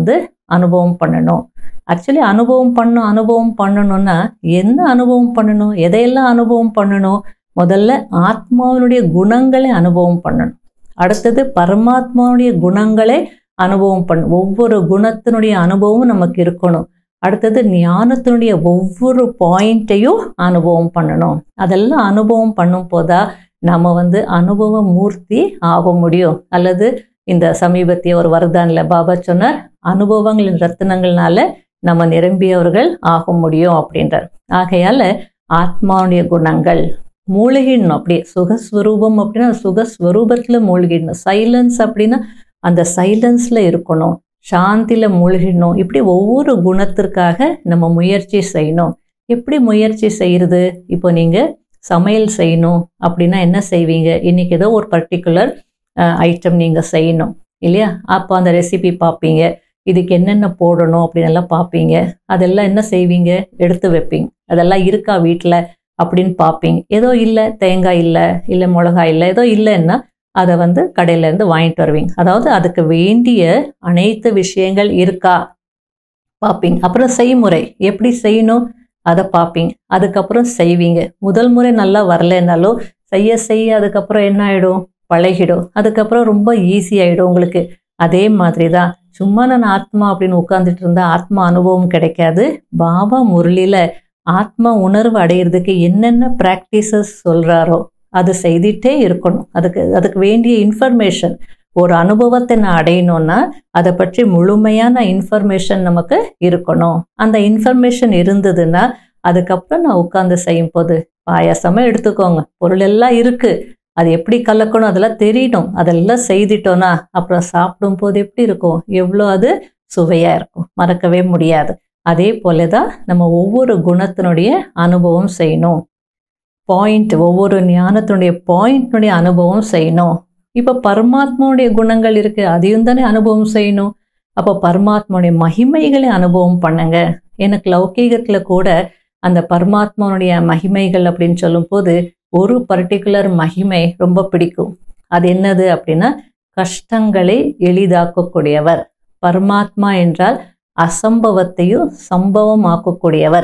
அனுபவம் பண்ணணும் ஆக்சுவலி அனுபவம் பண்ணும் அனுபவம் பண்ணணும்னா என்ன அனுபவம் பண்ணணும் எதையெல்லாம் அனுபவம் பண்ணணும் முதல்ல ஆத்மாவினுடைய குணங்களை அனுபவம் பண்ணணும் அடுத்தது பரமாத்மாவுடைய குணங்களை அனுபவம் பண்ணணும் ஒவ்வொரு குணத்தினுடைய அனுபவமும் நமக்கு இருக்கணும் அடுத்தது ஞானத்தினுடைய ஒவ்வொரு பாயிண்ட்டையும் அனுபவம் பண்ணணும் அதெல்லாம் அனுபவம் பண்ணும் போதா நம்ம வந்து அனுபவ மூர்த்தி ஆக முடியும் அல்லது இந்த சமீபத்திய ஒரு வரதான்ல பாபா சொன்னார் அனுபவங்களின் ரத்தினங்கள்னால நம்ம நிரம்பியவர்கள் ஆக முடியும் அப்படின்றார் ஆகையால ஆத்மாவுடைய குணங்கள் மூழ்கிடணும் அப்படியே சுகஸ்வரூபம் அப்படின்னா சுகஸ்வரூபத்தில் மூழ்கிடணும் சைலன்ஸ் அப்படின்னா அந்த சைலன்ஸில் இருக்கணும் சாந்தியில் மூழ்கிடணும் இப்படி ஒவ்வொரு குணத்திற்காக நம்ம முயற்சி செய்யணும் எப்படி முயற்சி செய்கிறது இப்போ நீங்கள் சமையல் செய்யணும் அப்படின்னா என்ன செய்வீங்க இன்றைக்கி ஏதோ ஒரு பர்டிகுலர் ஐட்டம் நீங்கள் செய்யணும் இல்லையா அப்போ அந்த ரெசிபி பார்ப்பீங்க இதுக்கு என்னென்ன போடணும் அப்படின்னு எல்லாம் பார்ப்பீங்க அதெல்லாம் என்ன செய்வீங்க எடுத்து வைப்பீங்க அதெல்லாம் இருக்கா வீட்டில் அப்படின்னு பார்ப்பீங்க ஏதோ இல்லை தேங்காய் இல்லை இல்லை மிளகாய் இல்லை ஏதோ இல்லைன்னா அதை வந்து கடையிலேருந்து வாங்கிட்டு வருவீங்க அதாவது அதுக்கு வேண்டிய அனைத்து விஷயங்கள் இருக்கா பார்ப்பீங்க அப்புறம் செய்முறை எப்படி செய்யணும் அதை பார்ப்பீங்க அதுக்கப்புறம் செய்வீங்க முதல் முறை நல்லா வரலைன்னாலும் செய்ய செய்ய அதுக்கப்புறம் என்ன ஆகிடும் பழகிடும் அதுக்கப்புறம் ரொம்ப ஈஸி ஆகிடும் உங்களுக்கு அதே மாதிரி தான் சும்மா நான் ஆத்மா அப்படின்னு உட்காந்துட்டு இருந்தா ஆத்மா அனுபவம் கிடைக்காது பாபா முரளியில் ஆத்மா உணர்வு அடையிறதுக்கு என்னென்ன ப்ராக்டிசஸ் சொல்கிறாரோ அது செய்துட்டே இருக்கணும் அதுக்கு அதுக்கு வேண்டிய இன்ஃபர்மேஷன் ஒரு அனுபவத்தை நான் அடையணும்னா அதை பற்றி முழுமையான இன்ஃபர்மேஷன் நமக்கு இருக்கணும் அந்த இன்ஃபர்மேஷன் இருந்ததுன்னா அதுக்கப்புறம் நான் உட்காந்து செய்யும் போது பாயாசமாக எடுத்துக்கோங்க பொருள் எல்லாம் இருக்கு அது எப்படி கலக்கணும் அதெல்லாம் தெரியணும் அதெல்லாம் செய்துட்டோன்னா அப்புறம் சாப்பிடும் போது எப்படி இருக்கும் எவ்வளோ அது சுவையாக இருக்கும் மறக்கவே முடியாது அதே போல தான் நம்ம ஒவ்வொரு குணத்தினுடைய அனுபவம் செய்யணும் பாயிண்ட் ஒவ்வொரு ஞானத்தினுடைய பாயிண்ட்னுடைய அனுபவம் செய்யணும் இப்போ பரமாத்மாவுடைய குணங்கள் இருக்கு அதையும் தானே அனுபவம் செய்யணும் அப்போ பரமாத்மாவுடைய மகிமைகளை அனுபவம் பண்ணுங்க எனக்கு லௌகீகத்தில் கூட அந்த பரமாத்மாவுடைய மகிமைகள் அப்படின்னு சொல்லும்போது ஒரு பர்டிகுலர் மகிமை ரொம்ப பிடிக்கும் அது என்னது அப்படின்னா கஷ்டங்களை எளிதாக்கக்கூடியவர் பரமாத்மா என்றால் அசம்பவத்தையும் சம்பவம் ஆக்கக்கூடியவர்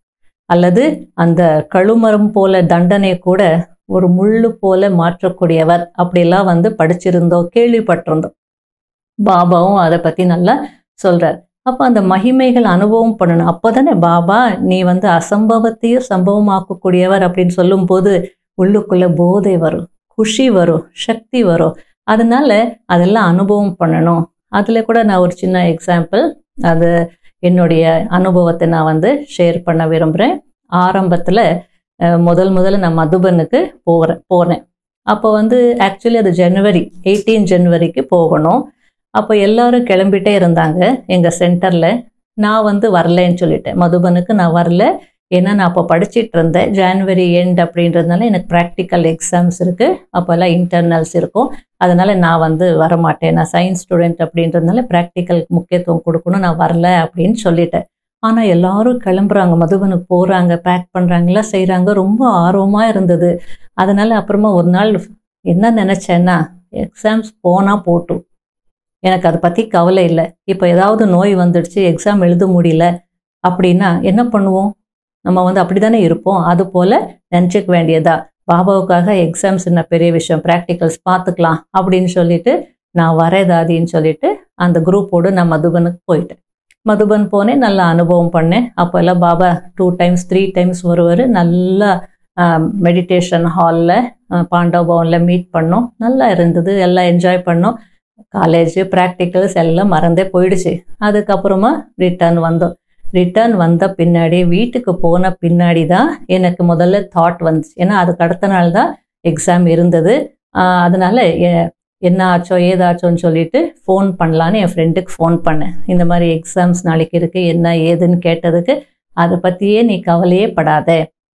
அல்லது அந்த கழுமரம் போல தண்டனை கூட ஒரு முள்ளு போல மாற்றக்கூடியவர் அப்படிலாம் வந்து படிச்சிருந்தோம் கேள்விப்பட்டிருந்தோம் பாபாவும் அதை பற்றி நல்லா சொல்கிறார் அப்போ அந்த மகிமைகள் அனுபவம் பண்ணணும் அப்போ தானே பாபா நீ வந்து அசம்பவத்தையும் சம்பவமாக்கக்கூடியவர் அப்படின்னு சொல்லும்போது உள்ளுக்குள்ளே போதை வரும் குஷி வரும் சக்தி வரும் அதனால அதெல்லாம் அனுபவம் பண்ணணும் அதில் கூட நான் ஒரு சின்ன எக்ஸாம்பிள் அது என்னுடைய அனுபவத்தை நான் வந்து ஷேர் பண்ண விரும்புகிறேன் ஆரம்பத்தில் முதல் முதல்ல நான் மதுபனுக்கு போகிறேன் போனேன் அப்போ வந்து ஆக்சுவலி அது ஜனவரி எயிட்டீன் ஜனவரிக்கு போகணும் அப்போ எல்லாரும் கிளம்பிட்டே இருந்தாங்க எங்கள் சென்டரில் நான் வந்து வரலன்னு சொல்லிட்டேன் மதுபனுக்கு நான் வரல ஏன்னா நான் அப்போ படிச்சிட்டு இருந்தேன் ஜான்வரி எண்ட் அப்படின்றதுனால எனக்கு ப்ராக்டிக்கல் எக்ஸாம்ஸ் இருக்குது அப்போல்லாம் இன்டர்னல்ஸ் இருக்கும் அதனால் நான் வந்து வரமாட்டேன் நான் சயின்ஸ் ஸ்டூடெண்ட் அப்படின்றதுனால ப்ராக்டிக்கல் முக்கியத்துவம் கொடுக்கணும் நான் வரல அப்படின்னு சொல்லிட்டேன் ஆனால் எல்லாரும் கிளம்புறாங்க மதுபனுக்கு போகிறாங்க பேக் பண்ணுறாங்களா செய்கிறாங்க ரொம்ப ஆர்வமாக இருந்தது அதனால் அப்புறமா ஒரு நாள் என்ன நினச்சேன்னா எக்ஸாம்ஸ் போனால் போட்டும் எனக்கு அதை பற்றி கவலை இல்லை இப்போ ஏதாவது நோய் வந்துடுச்சு எக்ஸாம் எழுத முடியல அப்படின்னா என்ன பண்ணுவோம் நம்ம வந்து அப்படி தானே இருப்போம் அது போல் நினச்சிக்க வேண்டியதா பாபாவுக்காக எக்ஸாம்ஸ் என்ன பெரிய விஷயம் ப்ராக்டிகல்ஸ் பார்த்துக்கலாம் அப்படின்னு சொல்லிட்டு நான் வரேதாதின்னு சொல்லிட்டு அந்த குரூப்போடு நான் மதுபனுக்கு போயிட்டேன் மதுபன் போனேன் நல்லா அனுபவம் பண்ணேன் அப்போ எல்லாம் Baba two times three times வருவார் நல்லா மெடிடேஷன் ஹாலில் பாண்டவ பவனில் மீட் பண்ணோம் நல்லா இருந்தது எல்லாம் என்ஜாய் பண்ணோம் காலேஜ் ப்ராக்டிக்கல்ஸ் எல்லாம் மறந்தே போயிடுச்சு அதுக்கப்புறமா ரிட்டர்ன் வந்தோம் ரிட்டர்ன் வந்த பின்னாடி வீட்டுக்கு போன பின்னாடி தான் எனக்கு முதல்ல தாட் வந்துச்சு ஏன்னா அதுக்கு அடுத்த நாள் தான் எக்ஸாம் இருந்தது அதனால என்ன ஆச்சோ ஏதாச்சோன்னு சொல்லிட்டு ஃபோன் பண்ணலான்னு என் ஃப்ரெண்டுக்கு ஃபோன் பண்ணேன் இந்த மாதிரி எக்ஸாம்ஸ் நாளைக்கு இருக்குது என்ன ஏதுன்னு கேட்டதுக்கு அதை பற்றியே நீ கவலையே படாத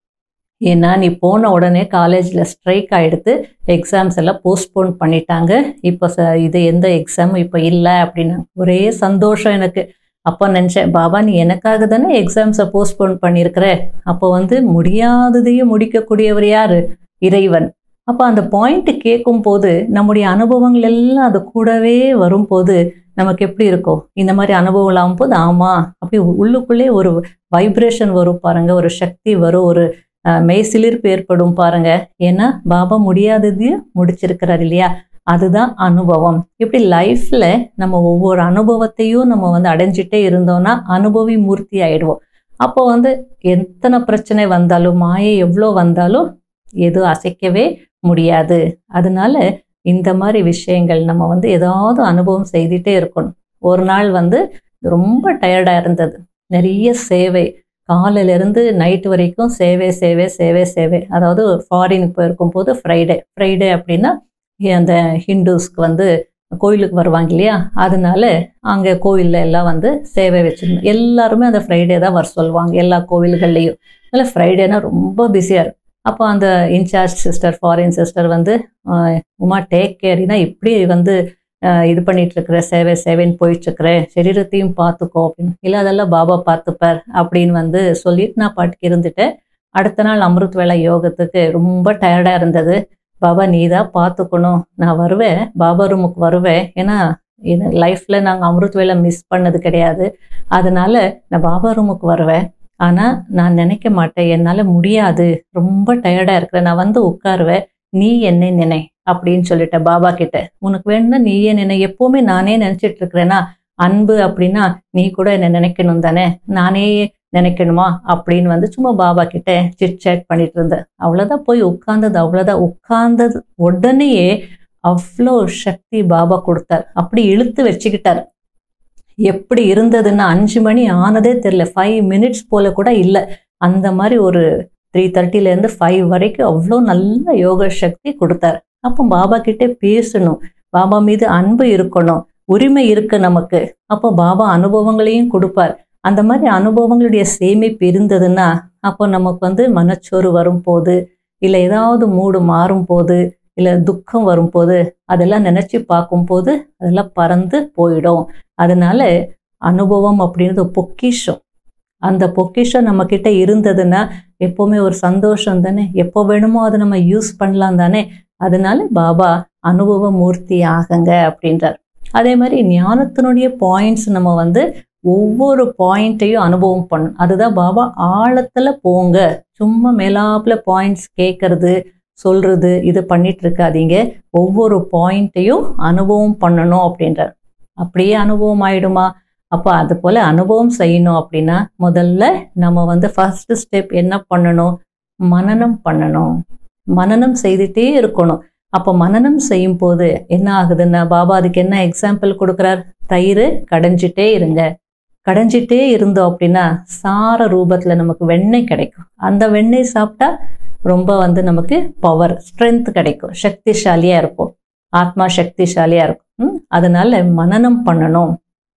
ஏன்னா நீ போன உடனே காலேஜில் ஸ்ட்ரைக் ஆகிடுத்து எக்ஸாம்ஸ் எல்லாம் போஸ்ட்போன் பண்ணிட்டாங்க இப்போ ச இது எந்த எக்ஸாமும் இப்போ இல்லை அப்படின்னு ஒரே சந்தோஷம் எனக்கு அப்போ நினச்சேன் பாபா நீ எனக்காக தானே எக்ஸாம்ஸை போஸ்ட்போன் பண்ணியிருக்கிற அப்போ வந்து முடியாததையும் முடிக்கக்கூடியவர் யார் இறைவன் அப்போ அந்த பாயிண்ட் கேட்கும் போது நம்முடைய அனுபவங்கள் எல்லாம் அது கூடவே வரும்போது நமக்கு எப்படி இருக்கும் இந்த மாதிரி அனுபவம் ஆகும் போது ஆமா அப்படி உள்ளுக்குள்ளே ஒரு வைப்ரேஷன் வரும் பாருங்க ஒரு சக்தி வரும் ஒரு அஹ், மெய்சிலிர்ப்பு ஏற்படும் பாருங்க ஏன்னா பாபா முடியாததையும் முடிச்சிருக்கிறார் இல்லையா அதுதான் அனுபவம் இப்படி லைஃப்ல நம்ம ஒவ்வொரு அனுபவத்தையும் நம்ம வந்து அடைஞ்சிட்டே இருந்தோம்னா அனுபவி மூர்த்தி ஆயிடுவோம் அப்போ வந்து எத்தனை பிரச்சனை வந்தாலும் மாயை எவ்வளோ வந்தாலும் எதுவும் அசைக்கவே முடியாது அதனால இந்த மாதிரி விஷயங்கள் நம்ம வந்து ஏதாவது அனுபவம் செய்துட்டே இருக்கணும் ஒரு நாள் வந்து ரொம்ப டயர்டாக இருந்தது நிறைய சேவை காலையில இருந்து நைட்டு வரைக்கும் சேவை சேவை சேவை சேவை அதாவது ஃபாரினுக்கு போயிருக்கும் போது ஃப்ரைடே ஃப்ரைடே அப்படின்னா அந்த ஹிந்துஸ்க்கு வந்து கோயிலுக்கு வருவாங்க இல்லையா அதனால அங்கே கோயிலில் எல்லாம் வந்து சேவை வச்சிருந்தோம் எல்லாருமே அந்த ஃப்ரைடே தான் வர சொல்லுவாங்க எல்லா கோவில்கள்லேயும் அதில் ஃப்ரைடேனா ரொம்ப பிஸியாக இருக்கும் அப்போ அந்த இன்சார்ஜ் சிஸ்டர் ஃபாரின் சிஸ்டர் வந்து ஆஹ், உமா டேக் கேரினா இப்படி வந்து ஆஹ், இது பண்ணிட்டு இருக்கிற சேவை சேவைன்னு போயிட்டு இருக்கிற சரீரத்தையும் பார்த்துக்கோ அப்படின்னு இல்லை அதெல்லாம் பாபா பார்த்துப்பார் அப்படின்னு வந்து சொல்லிட்டு நான் பாட்டுக்கு இருந்துட்டேன் அடுத்த நாள் அமிர்த் வேளை யோகத்துக்கு ரொம்ப டயர்டாக இருந்தது பாபா நீ தான் பார்த்துக்கணும் நான் வருவேன் பாபா ரூமுக்கு வருவேன் ஏன்னா இது லைஃப்பில் நாங்கள் அமிர்த் வேலை மிஸ் பண்ணது கிடையாது அதனால நான் பாபா ரூமுக்கு வருவேன் ஆனால் நான் நினைக்க மாட்டேன் என்னால் முடியாது ரொம்ப டயர்டாக இருக்கிறேன் நான் வந்து உட்காருவேன் நீ என்னை நினை அப்படின்னு சொல்லிட்டேன் பாபா கிட்ட உனக்கு வேணும்னா நீயே நினை எப்போவுமே நானே நினச்சிட்டு இருக்கிறேன்னா அன்பு அப்படின்னா நீ கூட என்னை நினைக்கணும் தானே நானே நினைக்கணுமா அப்படின்னு வந்து சும்மா பாபா கிட்ட சிட் சேட் பண்ணிட்டு இருந்தேன் அவ்வளோதான் போய் உட்கார்ந்தது அவ்வளோதான் உட்கார்ந்தது உடனேயே அவ்வளோ சக்தி பாபா கொடுத்தார் அப்படி இழுத்து வச்சுக்கிட்டார் எப்படி இருந்ததுன்னா அஞ்சு மணி ஆனதே தெரியல ஃபைவ் மினிட்ஸ் போல கூட இல்லை அந்த மாதிரி ஒரு த்ரீ தேர்ட்டிலேருந்து ஃபைவ் வரைக்கும் அவ்வளோ நல்ல யோக சக்தி கொடுத்தார் அப்போ பாபா கிட்டே பேசணும் பாபா மீது அன்பு இருக்கணும் உரிமை இருக்கு நமக்கு அப்போ பாபா அனுபவங்களையும் கொடுப்பார் அந்த மாதிரி அனுபவங்களுடைய சேமிப்பு இருந்ததுன்னா அப்போ நமக்கு வந்து மனச்சோறு வரும்போது இல்லை ஏதாவது மூடு மாறும் போது இல்லை துக்கம் வரும்போது அதெல்லாம் நினச்சி பார்க்கும்போது அதெல்லாம் பறந்து போயிடும் அதனால அனுபவம் அப்படின்றது பொக்கிஷம் அந்த பொக்கிஷம் நம்ம கிட்ட இருந்ததுன்னா எப்போவுமே ஒரு சந்தோஷம் தானே எப்போ வேணுமோ அதை நம்ம யூஸ் பண்ணலாம் தானே அதனால பாபா அனுபவ மூர்த்தி ஆகுங்க அப்படின்றார் அதே மாதிரி ஞானத்தினுடைய பாயிண்ட்ஸ் நம்ம வந்து ஒவ்வொரு பாயிண்ட்டையும் அனுபவம் பண்ணணும் அதுதான் பாபா ஆழத்துல போங்க சும்மா மேலாப்புல பாயிண்ட்ஸ் கேட்கறது சொல்றது இது பண்ணிட்டு இருக்காதீங்க ஒவ்வொரு பாயிண்ட்டையும் அனுபவம் பண்ணணும் அப்படின்றார் அப்படியே அனுபவம் ஆயிடுமா அப்போ அது போல அனுபவம் செய்யணும் அப்படின்னா முதல்ல நம்ம வந்து ஃபர்ஸ்ட் ஸ்டெப் என்ன பண்ணணும் மனனம் பண்ணணும் மனனம் செய்துட்டே இருக்கணும் அப்போ மனனம் செய்யும் போது என்ன ஆகுதுன்னா பாபா அதுக்கு என்ன எக்ஸாம்பிள் கொடுக்குறார் தயிர் கடைஞ்சிட்டே இருங்க கடைஞ்சிட்டே இருந்தோம் அப்படின்னா சார ரூபத்தில் நமக்கு வெண்ணெய் கிடைக்கும் அந்த வெண்ணெய் சாப்பிட்டா ரொம்ப வந்து நமக்கு பவர் ஸ்ட்ரென்த் கிடைக்கும் சக்திசாலியாக இருப்போம் ஆத்மா சக்திசாலியாக இருக்கும் ம்? அதனால மனனம் பண்ணணும்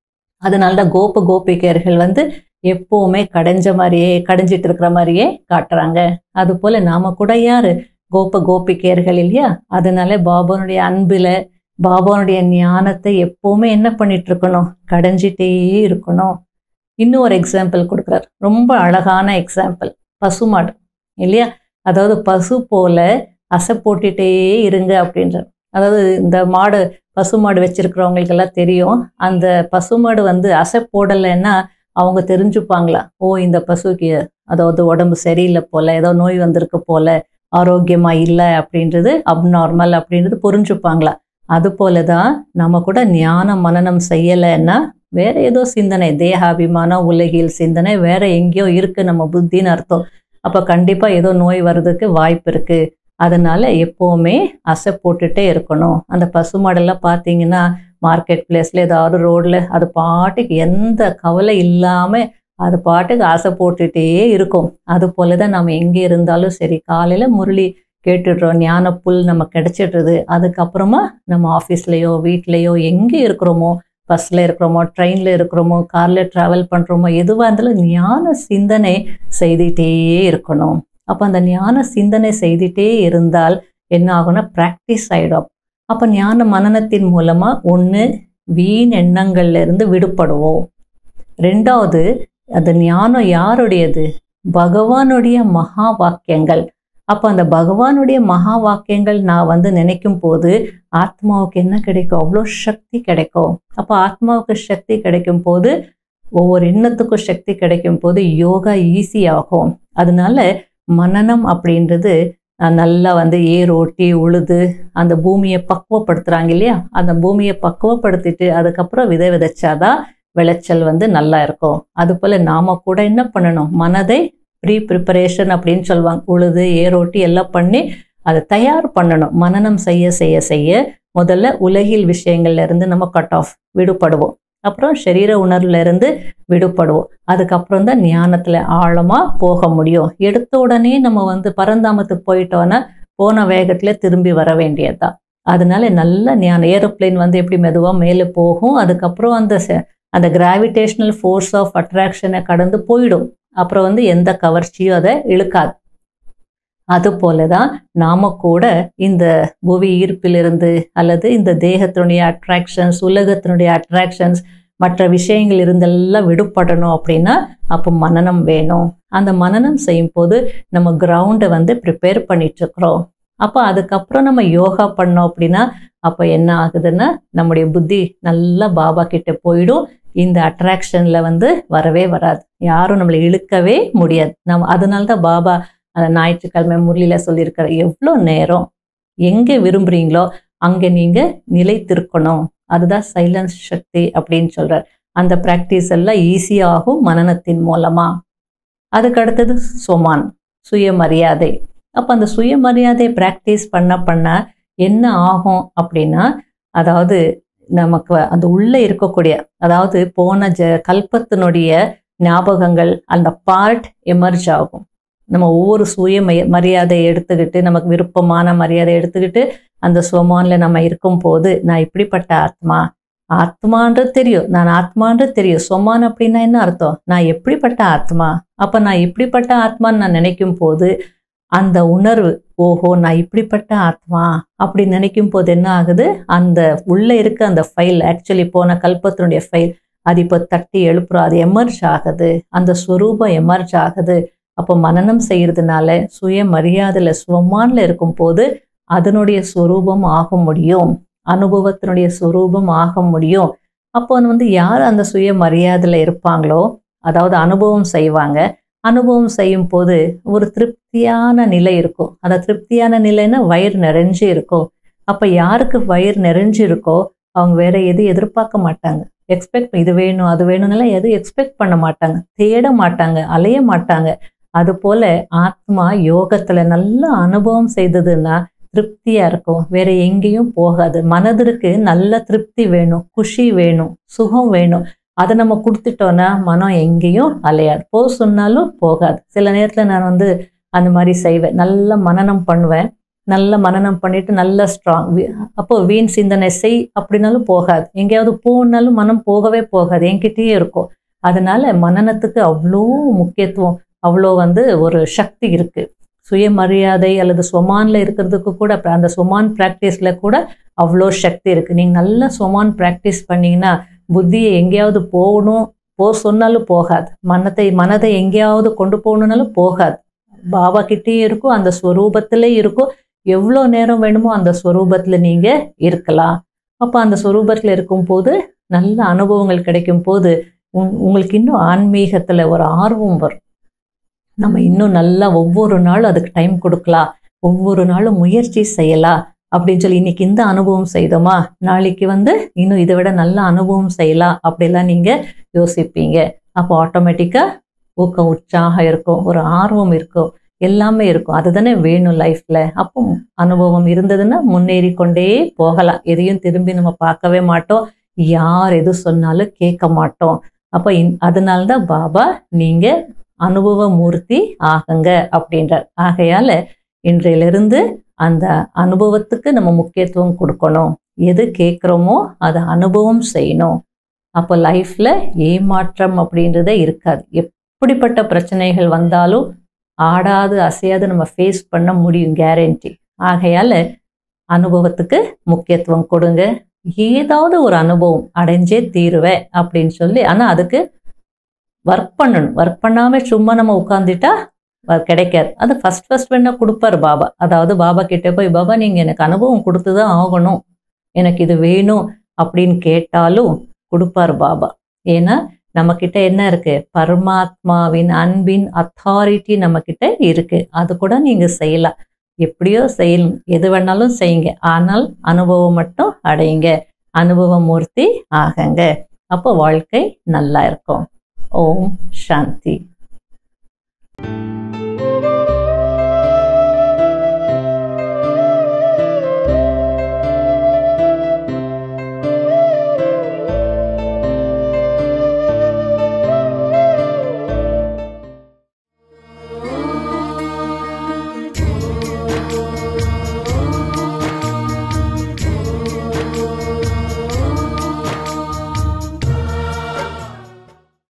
அதனால தான் கோப கோபிகையர்கள் வந்து எப்பவுமே கடைஞ்ச மாதிரியே கடைஞ்சிட்டு இருக்கிற மாதிரியே காட்டுறாங்க அது போல நாம கூட யாரு கோப கோபிகையர்கள் இல்லையா அதனால பாபானுடைய அன்புல பாபானுடைய ஞானத்தை எப்பவுமே என்ன பண்ணிட்டு இருக்கணும் கடைஞ்சிட்டே இருக்கணும் இன்னும் ஒரு எக்ஸாம்பிள் கொடுக்குறார் ரொம்ப அழகான எக்ஸாம்பிள் பசுமாடு இல்லையா அதாவது பசு போல அசை போட்டுட்டே இருங்க அப்படின்றார் அதாவது இந்த மாடு பசுமாடு வச்சிருக்கிறவங்களுக்கெல்லாம் தெரியும் அந்த பசுமாடு வந்து அசை போடலைன்னா அவங்க தெரிஞ்சுப்பாங்களா ஓ இந்த பசுக்கு அதாவது உடம்பு சரியில்லை போல ஏதோ நோய் வந்திருக்கு போல ஆரோக்கியமா இல்லை அப்படின்றது அப்நார்மல் அப்படின்றது புரிஞ்சுப்பாங்களா அது போல தான் நம்ம கூட ஞான மனனம் செய்யலைன்னா வேற ஏதோ சிந்தனை தேகாபிமானம் உலகில் சிந்தனை வேற எங்கேயோ இருக்கு நம்ம புத்தின்னு அர்த்தம் அப்ப கண்டிப்பா ஏதோ நோய் வர்றதுக்கு வாய்ப்பு இருக்கு அதனால எப்பவுமே அசை போட்டுட்டே இருக்கணும் அந்த பசுமாடெல்லாம் பார்த்தீங்கன்னா மார்க்கெட் பிளேஸ்ல ஏதாவது ரோட்ல அது பாட்டுக்கு எந்த கவலை இல்லாம அது பாட்டுக்கு ஆசை போட்டுட்டே இருக்கும் அது போலதான் நம்ம எங்கே இருந்தாலும் சரி காலையில முரளி கேட்டுடுறோம் ஞான புல் நம்ம கிடைச்சிடுறது அதுக்கப்புறமா நம்ம ஆஃபீஸ்லேயோ வீட்லேயோ எங்கே இருக்கிறோமோ பஸ்ஸில் இருக்கிறோமோ ட்ரெயினில் இருக்கிறோமோ காரில் ட்ராவல் பண்ணுறோமோ எதுவாக இருந்தாலும் ஞான சிந்தனை செய்துட்டே இருக்கணும் அப்போ அந்த ஞான சிந்தனை செய்துட்டே இருந்தால் என்ன ஆகும்னா ப்ராக்டிஸ் ஆகிடும் அப்போ ஞான மனனத்தின் மூலமாக ஒன்று வீண் எண்ணங்கள்ல இருந்து விடுபடுவோம் ரெண்டாவது அந்த ஞானம் யாருடையது பகவானுடைய மகா வாக்கியங்கள் அப்போ அந்த பகவானுடைய மகா வாக்கியங்கள் நான் வந்து நினைக்கும் போது ஆத்மாவுக்கு என்ன கிடைக்கும் அவ்வளோ சக்தி கிடைக்கும் அப்போ ஆத்மாவுக்கு சக்தி கிடைக்கும் போது ஒவ்வொரு எண்ணத்துக்கும் சக்தி கிடைக்கும் போது யோகா ஈஸி ஆகும் அதனால மனநம் அப்படின்றது அஹ், நல்லா வந்து ஏர் ஓட்டி உழுது அந்த பூமியை பக்குவப்படுத்துறாங்க இல்லையா அந்த பூமியை பக்குவப்படுத்திட்டு அதுக்கப்புறம் விதை விதைச்சாதான் விளைச்சல் வந்து நல்லா இருக்கும் அது போல நாம கூட என்ன பண்ணணும் மனதை ப்ரீ ப்ரிப்பரேஷன் அப்படின்னு சொல்லுவாங்க உழுது ஏரோட்டி எல்லாம் பண்ணி அதை தயார் பண்ணணும் மனனம் செய்ய செய்ய செய்ய முதல்ல உலகில் விஷயங்கள்ல இருந்து நம்ம கட் ஆஃப் விடுபடுவோம் அப்புறம் சரீர உணர்வுல இருந்து விடுபடுவோம் அதுக்கப்புறம் தான் ஞானத்துல ஆழமா போக முடியும் எடுத்த உடனே நம்ம வந்து பரந்தாமத்துக்கு போயிட்டோன்னா போன வேகத்துல திரும்பி வர வேண்டியதுதான் அதனால நல்ல ஞானம் ஏரோப்ளேன் வந்து எப்படி மெதுவா மேலே போகும் அதுக்கப்புறம் அந்த ச- அந்த கிராவிடேஷனல் ஃபோர்ஸ் ஆஃப் அட்ராக்ஷனை கடந்து போயிடும் அப்புறம் வந்து எந்த கவர்ச்சியும் அதை இழுக்காது அது போலதான் நாம கூட இந்த புவி ஈர்ப்பிலிருந்து அல்லது இந்த தேகத்தினுடைய அட்ராக்ஷன்ஸ் உலகத்தினுடைய அட்ராக்ஷன்ஸ் மற்ற விஷயங்கள் இருந்தெல்லாம் விடுபடணும் அப்படின்னா அப்போ மனனம் வேணும் அந்த மனனம் செய்யும் போது நம்ம கிரவுண்டை வந்து ப்ரிப்பேர் பண்ணிட்டு இருக்கிறோம் அப்போ அதுக்கப்புறம் நம்ம யோகா பண்ணோம் அப்படின்னா அப்போ என்ன ஆகுதுன்னா நம்முடைய புத்தி நல்லா பாபா கிட்ட போயிடும் இந்த அட்ராக்ஷன்ல வந்து வரவே வராது யாரும் நம்மளை இழுக்கவே முடியாது நம்ம அதனால தான் பாபா அந்த ஞாயிற்றுக்கிழமை முரளியில சொல்லியிருக்காரு எவ்வளோ நேரம் எங்கே விரும்புறீங்களோ அங்கே நீங்க நிலைத்திருக்கணும் அதுதான் சைலன்ஸ் சக்தி அப்படின்னு சொல்றார் அந்த பிராக்டிஸ் எல்லாம் ஈஸியாகும் மனனத்தின் மூலமா அதுக்கு அடுத்தது சொமான் சுயமரியாதை அப்போ அந்த சுயமரியாதை பிராக்டிஸ் பண்ண பண்ண என்ன ஆகும் அப்படின்னா அதாவது நமக்கு அந்த உள்ளே இருக்கக்கூடிய அதாவது போன ஜ கல்பத்தினுடைய ஞாபகங்கள் அந்த பார்ட் எமர்ஜ் ஆகும் நம்ம ஒவ்வொரு சுய மய- மரியாதை எடுத்துக்கிட்டு நமக்கு விருப்பமான மரியாதை எடுத்துக்கிட்டு அந்த சுவமான்ல நம்ம இருக்கும் போது நான் இப்படிப்பட்ட ஆத்மா ஆத்மான்றது தெரியும் நான் ஆத்மான்றது தெரியும் சொமான் அப்படின்னா என்ன அர்த்தம் நான் எப்படிப்பட்ட ஆத்மா அப்ப நான் இப்படிப்பட்ட ஆத்மான்னு நான் நினைக்கும் போது அந்த உணர்வு ஓஹோ நான் இப்படிப்பட்ட ஆத்மா அப்படி நினைக்கும் போது என்ன ஆகுது அந்த உள்ள இருக்க அந்த ஃபைல் ஆக்சுவலி போன கல்பத்தினுடைய ஃபைல் அது இப்போ தட்டி எழுப்புறோம் அது எமர்ஜ் ஆகுது அந்த ஸ்வரூபம் எமர்ஜ் ஆகுது அப்போ மனனம் செய்யறதுனால சுய மரியாதையில சுவமான்ல இருக்கும் போது அதனுடைய ஸ்வரூபம் ஆக முடியும் அனுபவத்தினுடைய ஸ்வரூபம் ஆக முடியும் அப்போ வந்து யார் அந்த சுய மரியாதையில இருப்பாங்களோ அதாவது அனுபவம் செய்வாங்க அனுபவம் செய்யும் போது ஒரு திருப்தியான நிலை இருக்கும் அந்த திருப்தியான நிலைன்னா வயிறு நிறைஞ்சு இருக்கும் அப்ப யாருக்கு வயிறு நிறைஞ்சு இருக்கோ அவங்க வேற எதுவும் எதிர்பார்க்க மாட்டாங்க எக்ஸ்பெக்ட் இது வேணும் அது வேணும்னுலாம் எதுவும் எக்ஸ்பெக்ட் பண்ண மாட்டாங்க தேட மாட்டாங்க அலைய மாட்டாங்க அது போல ஆத்மா யோகத்துல நல்ல அனுபவம் செய்ததுன்னா திருப்தியா இருக்கும் வேற எங்கேயும் போகாது மனதிற்கு நல்ல திருப்தி வேணும் குஷி வேணும் சுகம் வேணும் அதை நம்ம கொடுத்துட்டோன்னா மனம் எங்கேயும் அலையாது போ சொன்னாலும் போகாது சில நேரத்தில் நான் வந்து அந்த மாதிரி செய்வேன் நல்ல மனனம் பண்ணுவேன் நல்ல மனனம் பண்ணிட்டு நல்ல ஸ்ட்ராங் அப்போ வீண் சிந்தனை செய் அப்படின்னாலும் போகாது எங்கேயாவது போனாலும் மனம் போகவே போகாது என்கிட்டயே இருக்கும் அதனால மனனத்துக்கு அவ்வளோ முக்கியத்துவம் அவ்வளோ வந்து ஒரு சக்தி இருக்கு சுயமரியாதை அல்லது சொமான்ல இருக்கிறதுக்கு கூட அப்ப அந்த சொமான் ப்ராக்டிஸ்ல கூட அவ்வளோ சக்தி இருக்கு நீங்க நல்ல சொமான் ப்ராக்டிஸ் பண்ணீங்கன்னா புத்தியை எங்கேயாவது போகணும் போ சொன்னாலும் போகாது மனத்தை மனதை எங்கேயாவது கொண்டு போகணுன்னாலும் போகாது பாபா கிட்டேயே இருக்கும் அந்த ஸ்வரூபத்திலே இருக்கும் எவ்வளோ நேரம் வேணுமோ அந்த ஸ்வரூபத்தில் நீங்கள் இருக்கலாம் அப்போ அந்த ஸ்வரூபத்தில் இருக்கும்போது நல்ல அனுபவங்கள் கிடைக்கும் போது உங் உங்களுக்கு இன்னும் ஆன்மீகத்தில் ஒரு ஆர்வம் வரும் நம்ம இன்னும் நல்லா ஒவ்வொரு நாளும் அதுக்கு டைம் கொடுக்கலாம் ஒவ்வொரு நாளும் முயற்சி செய்யலாம் அப்படின்னு சொல்லி இன்னைக்கு இந்த அனுபவம் செய்தோமா நாளைக்கு வந்து இன்னும் இதை விட நல்ல அனுபவம் செய்யலாம் அப்படிலாம் நீங்கள் யோசிப்பீங்க அப்போ ஆட்டோமேட்டிக்காக ஊக்கம் உற்சாகம் இருக்கும் ஒரு ஆர்வம் இருக்கும் எல்லாமே இருக்கும் அதுதானே வேணும் லைஃப்ல அப்போ அனுபவம் இருந்ததுன்னா முன்னேறி கொண்டே போகலாம் எதையும் திரும்பி நம்ம பார்க்கவே மாட்டோம் யார் எது சொன்னாலும் கேட்க மாட்டோம் அப்போ இந் அதனால்தான் பாபா நீங்க அனுபவ மூர்த்தி ஆகுங்க அப்படின்றார் ஆகையால இன்றையிலிருந்து அந்த அனுபவத்துக்கு நம்ம முக்கியத்துவம் கொடுக்கணும் எது கேட்குறோமோ அதை அனுபவம் செய்யணும் அப்போ லைஃப்ல ஏமாற்றம் அப்படின்றதே இருக்காது எப்படிப்பட்ட பிரச்சனைகள் வந்தாலும் ஆடாது அசையாது நம்ம ஃபேஸ் பண்ண முடியும் கேரண்டி ஆகையால அனுபவத்துக்கு முக்கியத்துவம் கொடுங்க ஏதாவது ஒரு அனுபவம் அடைஞ்சே தீருவேன் அப்படின்னு சொல்லி ஆனால் அதுக்கு ஒர்க் பண்ணணும் ஒர்க் பண்ணாம சும்மா நம்ம உட்காந்துட்டா வ- கிடைக்காது அது ஃபர்ஸ்ட் ஃபர்ஸ்ட் வேணா கொடுப்பாரு பாபா அதாவது பாபா கிட்ட போய் பாபா நீங்க எனக்கு அனுபவம் கொடுத்து தான் ஆகணும் எனக்கு இது வேணும் அப்படின்னு கேட்டாலும் கொடுப்பாரு பாபா ஏன்னா நம்ம கிட்ட என்ன இருக்கு பரமாத்மாவின் அன்பின் அத்தாரிட்டி நம்ம கிட்ட இருக்கு அது கூட நீங்க செய்யலாம் எப்படியோ செய்யணும் எது வேணாலும் செய்யுங்க ஆனால் அனுபவம் மட்டும் அடையுங்க அனுபவ மூர்த்தி ஆகுங்க அப்போ வாழ்க்கை நல்லா இருக்கும் ஓம் சாந்தி